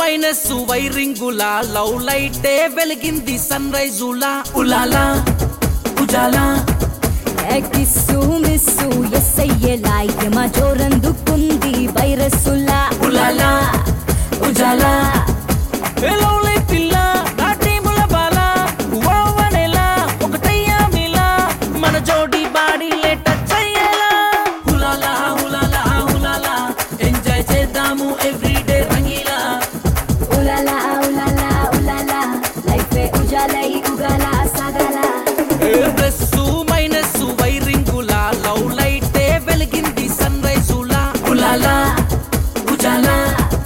Minus వైరింగులా love లైటే వెలిగింది సన్ రైజులా ఉలాలా ఉజాలా ఏ కిస్సు మిస్సు ఎస్ అయ్యేలా యమ జోరందుకుంది వైరస్సులా ఉలాలా ఉజాలా ఏ లవ్ లైట్ పిల్ల నా టీముల బాల ఓవనేలా ఒకటయ్యా మిలా మన జోడి బాడీ లేట చెయ్యేలా ఉలాలా ఉలాలా ఉలాలా ఎంజాయ్ చేద్దాము ఎవ్రీడే రంగీలా ఉలాలా ఉలాలా ఉలాలా లైఫ్ ఉజాలై ఉగాల సాగాల ప్లస్ మైనస్ వైరింగులా లవ్ లైటే వెలిగింది సన్ రైజులా ఉలాలా ఉజాలా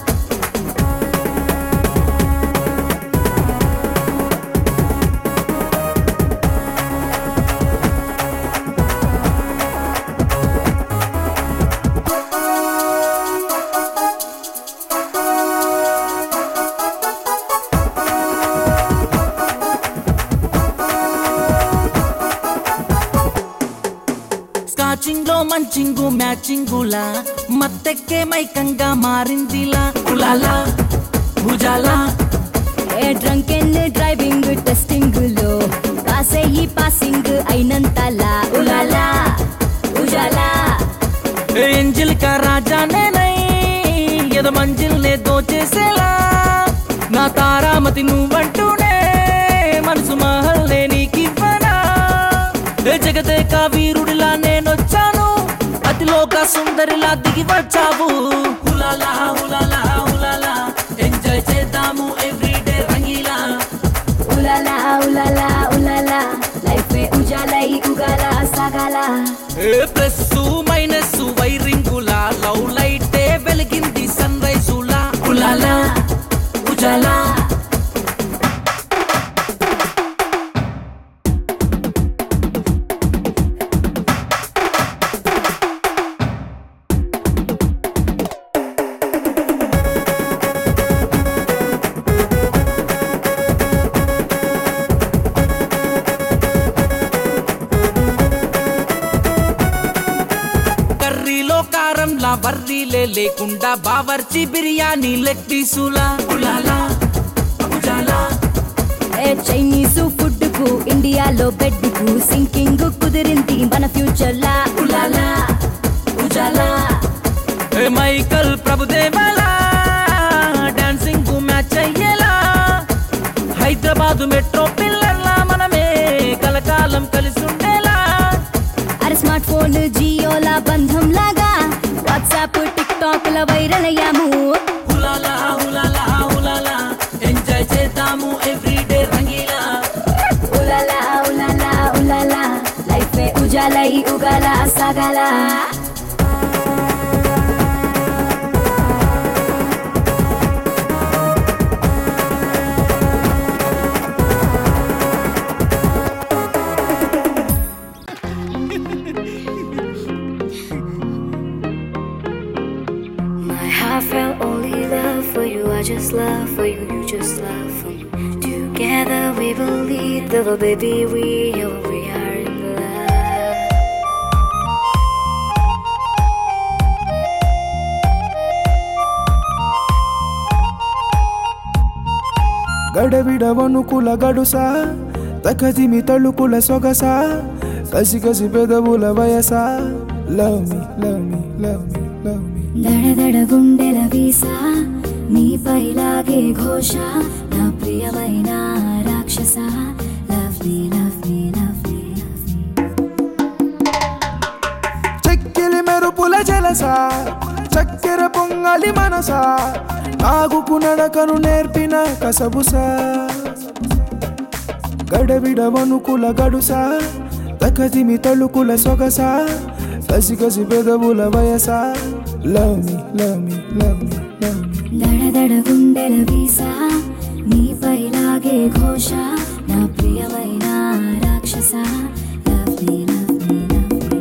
స్కాచింగ్ లో మంచింగు మ్యాచింగులా మత్తెక్కే మైకంగా మారిందిలా ఉలాలా ఉజాలా ఏ డ్రంక్ అండ్ డ్రైవింగ్ టెస్టింగ్ లో పాసే ఈ పాసింగ్ అయినంతలా ఉలాలా ఉజాలా ఏంజిల్ కా రాజా నేనై ఎద మంజిల్ నే దోచేసేలా నా తారామతి నువ్వంటూనే మనసు మహల్ నే నీకివ్వనా ఏ జగదే కా వీరుడిలా నేనొచ్చాను అతిలోక సుందరిలా దిగి వచ్చావు ఉలాలా ఉలాలా ఉలాలా ఎంజాయ్ చేద్దాము ఎవ్రీడే రంగీలా ఉలాలా ఉలాలా ఉలాలా లైఫ్ ఉజాలై ఉగాల సాగాల ఏ ప్లస్ మైనస్ వైరింగులా లవ్ లైటే వెలిగింది సన్ రైజులా ఉలాలా ఉజాలా కర్రీలో కారంలా వర్రీలే లేకుండా బావర్చి బిర్యానీ లెగ్ పీసులా ఉలాలా ఉజాలా ఏ చైనీస్ ఫుడ్ కు ఇండియాలో బెడ్ కు సింకింగ్ కుదిరింది మన ఫ్యూచర్ లా ఉలాలా ఉజాలా ఏ మైకల్ ప్రభుదేవాలా డాన్సింగ్ మ్యాచ్ అయ్యేలా హైదరాబాద్ మెట్రో పిల్లర్లా మనమే కలకాలం కలిసి ఉండేలా అరే స్మార్ట్ ఫోన్ జియోలా బంధం లాగా వాట్సాప్ టిక్ టాక్ ల వైరల్ అయ్యాము ఉలాలా ఉలాలా ఉలాలా ఎంజాయ్ చేద్దాము ఎవ్రీడే రంగీలా ఉలాలా ఉలాలా ఉలాలా లైఫ్ ఉజాలై ఉగాల సాగాల My heart felt only love for you. I just love for you. You just love for me. Together we believe that, oh baby, we, oh, we are in love. గడబిడవనుకుల గడుస తకజిమి తళుకుల సొగస కసి కసి పెదవుల వయస love me love me love me love me దడదడ గుండెల వీసా నీపై లాగే ఘోష నా ప్రియమైన రాక్షస love me love me love me love me చెక్కిలి మెరుపుల జలస చక్కెర పొంగలి మనస నాగుకు నడకను నేర్పిన కసబుస గడబిడవనుకుల గడుస తకజిమి తళుకుల సొగస కసి కసి పెదవుల వయస love me love me love me love me దడదడ గుండెల వీసా నీపై లాగే ఘోష నా ప్రియమైన రాక్షస love me love me love me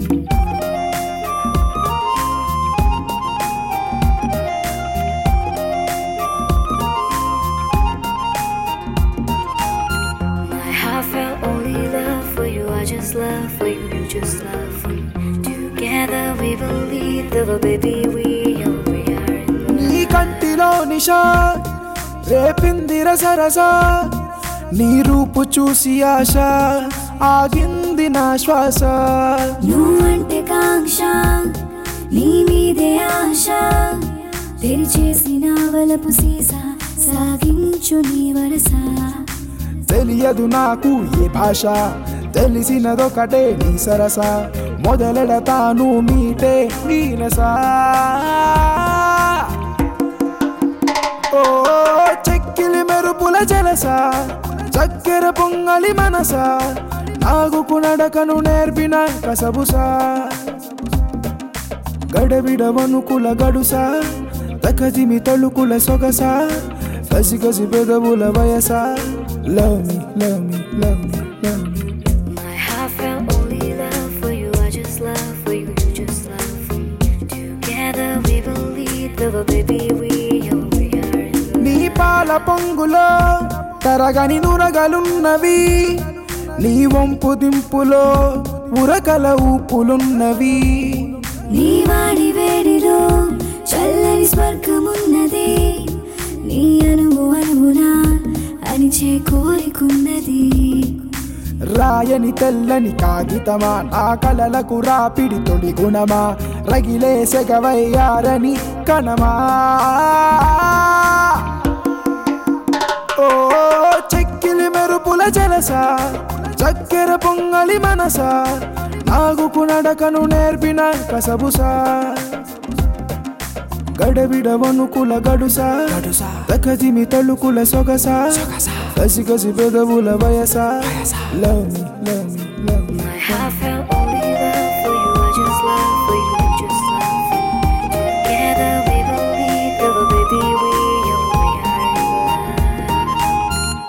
My heart felt only love for you. I just love for you. You just love for me. Together we believe that, oh baby, we, oh, we are in love. నీ కంటిలోని నిషా రేపింది రసరస నీ రూపు చూసి ఆశ ఆగింది నా శ్వాస నువ్వంటే కాంక్ష నీ మీదే ఆశ తెరిచేసిన వలపు సీసా సాగించు నీ వరస తెలియదు నాకు ఏ భాష తెలిసినదొకటే నీ సరస మొదలెడతాను మీటే నీరస ఓ చెక్కిలి మెరుపుల జలస చక్కెర పొంగలి మనస నాగుకు నడకను నేర్పిన కసబుసా గడబిడవనుకుల గడుస తకజిమి తళుకుల సొగస కసి కసి పెదవుల వయస love me love me love me love me My heart felt only love for you. I just love for you. You just love for me. Together we believe that oh, baby we are we are in love. నీ పాల పొంగులో తరగని నురగలున్నవి నీ వంపు దింపులో ఉరకల ఊపులున్నవి నీ వాడి వేడిలో చల్లని స్వర్గమున్నది నీ అనువు అనువునా అనిచే కోరికున్నది రాయని తెల్లని కాగితమా నా కలలకు రాపిడి తొలి గుణమా రగిలే సెగవయ్యారని కణమా ఓ చెక్కిలి మెరుపుల జలస చక్కెర పొంగలి మనస నాగుకు నడకను నేర్పిన కసబుసా గడబిడవనుకుల గడుస తకజిమి తళుకుల సొగస కసి కసి పెదవుల వయస love me love me love me My heart felt only love for you. I just love for you. You just love for me. Together we believe that oh, baby we are we are in love.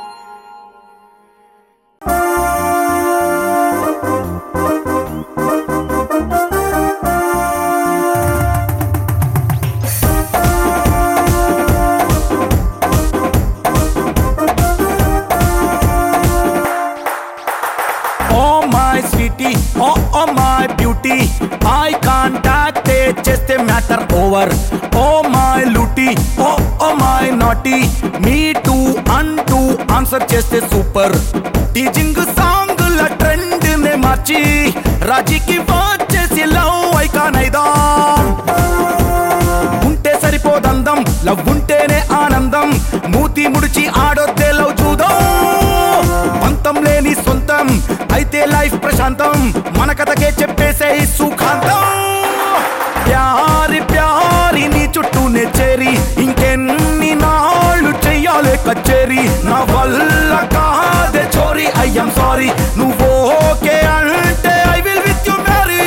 Oh my sweetie oh oh my beauty I contact చేస్తే matter over oh my లూటీ oh oh my naughty me too అంటూ answer చేస్తే super teaching song ల trend నే మార్చి రాజీకి వచ్చేసి love ఐకానైదాం ఉంటే సరిపోదందం లవ్ ఉంటేనే ఆనందం మూతి ముడిచి ఆడొద్దే లవ్ చూద్దాం పంతం లేని సొంతం అయితే లైఫ్ ప్రశాంతం మన కథకే చెప్పేసే ఈ సుఖాంతం ప్యారి ప్యారి నీ చుట్టూనే చేరి ఇంకెన్ని నాళ్ళు చెయ్యాలి కచేరి నా వల్ల కాదే చోరీ అయ్యం సారీ నువ్వు ఓకే అంటే I will with you marry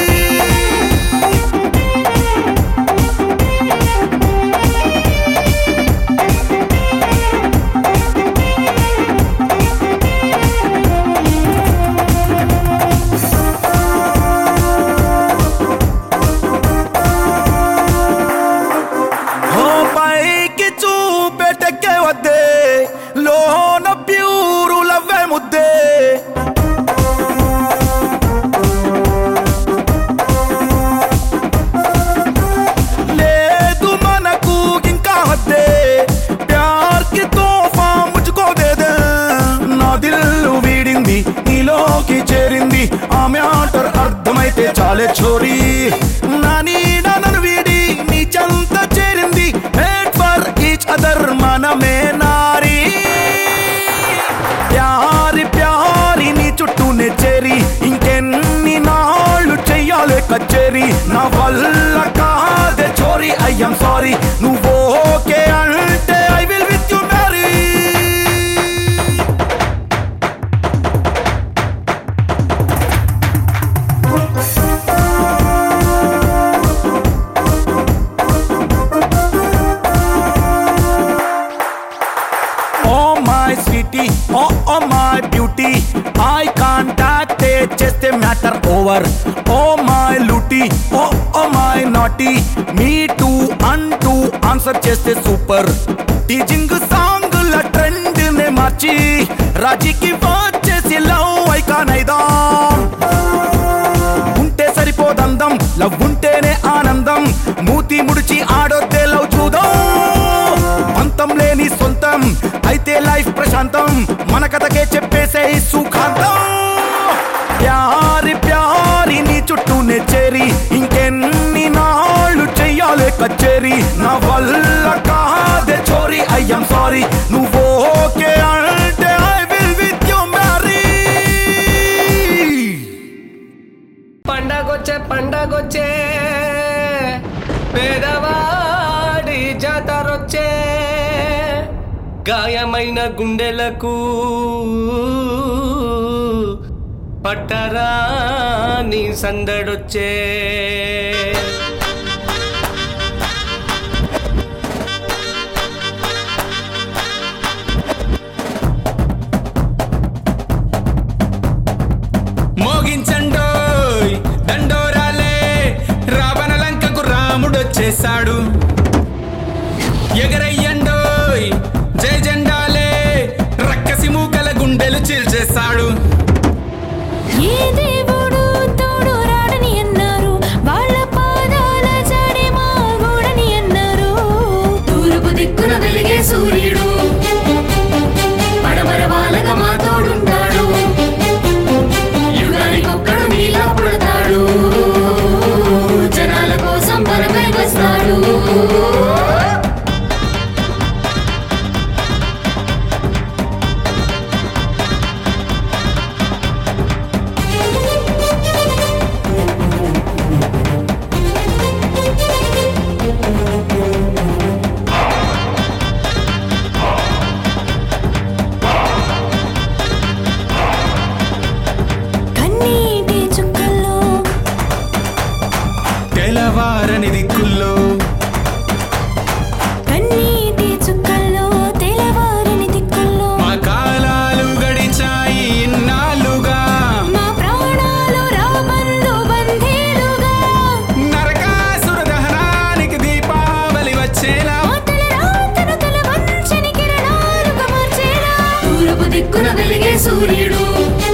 ఓ పైకి చూపెటెక్కే వద్దే లోన ప్యూరు లవ్వే ముద్దే లేదు మనకు ఇంకా వద్దే ప్యార్ కి తోఫా ముచ్చుకో దేదే నా దిల్లు వీడింది నీలోకి చేరింది ఆమె ఆటర్ అర్థమైతే చాలే చోరీ నా నీడ నన్ను వీడి నీ చెంత చేరింది మేడ్ ఫర్ ఈచ్ అదర్ మనమే నారీ ప్యారి ప్యారి నీ చుట్టూనే చేరి ఇంకెన్ని నాళ్ళు చెయ్యాలి కచేరి నా వల్ల కాదే చోరీ అయ్యం సారీ నువ్వు ఓకే అంటే I will with you marry oh my sweetie oh oh my beauty I contact చేస్తే మ్యాటర్ ఓవర్ ఓ మై లూటీ oh oh my naughty me too అంటూ ఆన్సర్ చేస్తే సూపర్ టీచింగ్ సాంగ్ ల ట్రెండ్ నే మార్చి రాజీకి వచ్చేసి లవ్ ఐకానైదాం ఉంటే సరిపోదందం లవ్ ఉంటేనే ఆనందం మూతి ముడిచి ఆడొద్దే లవ్ చూద్దాం స్వార్థం లేని సొంతం అయితే లైఫ్ ప్రశాంతం మన కథకే చెప్పేసే ఈ సుఖాంతం ప్యారి ప్యారి నీ చుట్టూనే చేరి ఇంకెన్ని నాళ్ళు చెయ్యాలే కచేరి నా వల్ల కాదే చోరీ అయ్యం సారీ నువ్వు ఓకే అంటే I will with you marry పండగొచ్చే పండగొచ్చే పేదవాడి జాతరొచ్చే గాయమైన గుండెలకు పట్టరా నీ సందడొచ్చే మోగించండోయ్ దండోరాలే రావణ లంకకు రాముడొచ్చేశాడు ఎగరయ్యండోయ్ జయ జెండాలే రక్కసి మూకల గుండెలు చీల్చేశాడు ఏ దేవుడు తోడు రాడని అన్నారు వాళ్ళ పాదాల జాడే మా గోడని అన్నారు తూర్పు దిక్కున వెలిగే సూర్యుడు పడమర వాలక మా తోడుంటాడు యుగానికొక్కడు నీలా పుడతాడు జనాల కోసం బలమై వస్తాడు కన్నీటి చుక్కల్లో తెల్లవారని దిక్కుల్లో కన్నీటి చుక్కల్లో తెల్లవారని దిక్కుల్లో మా కాలాలు గడిచాయి ఇన్నాళ్ళుగా మా ప్రాణాలు రాబందు బంధీలుగా నరకాసుర దహనానికి దీపావళి వచ్చేలా మా తల రాతను తల వంచని కిరణాలుగా మార్చేలా తూర్పు దిక్కున వెలిగే సూర్యుడు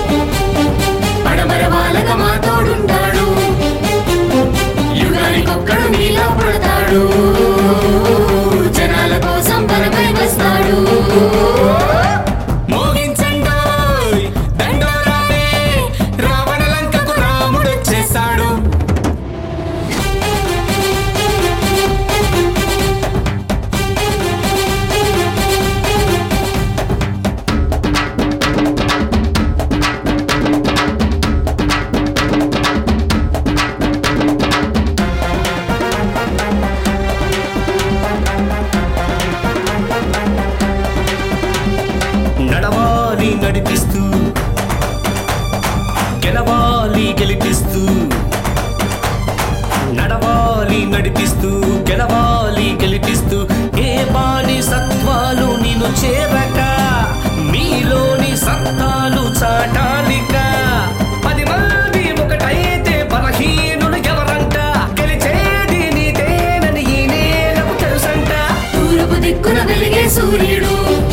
పడమర వాలక మా తోడుంటాడు యుగానికొక్కడు నీలా పుడతాడు జనాల కోసం బలమై వస్తాడు మోగించండోయ్ దండోరాలే రావణ లంకకు రాముడొచ్చేశాడు నడవాలి నడిపిస్తూ గెలవాలి గెలిపిస్తూ నడవాలి నడిపిస్తూ గెలవాలి గెలిపిస్తూ ఏ బాని సత్వాలు నిన్ను చేరక మీలోని సత్తాలు చాటాలిక పది మంది ఒకటైతే బలహీనులు ఎవరంట గెలిచేది నీదేనని ఈ నేలకు తెలుసంట తూర్పు దిక్కున వెలిగే సూర్యుడు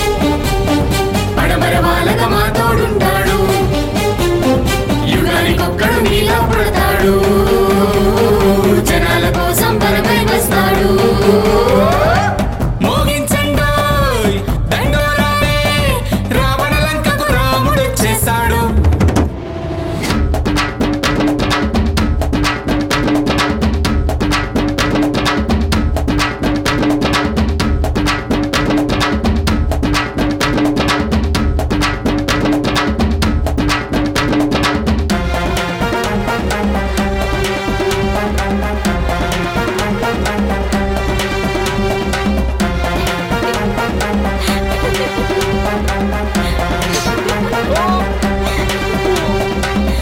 పడమర వాలక మా తోడుంటాడు యుగానికొక్కడు నీలా పుడతాడు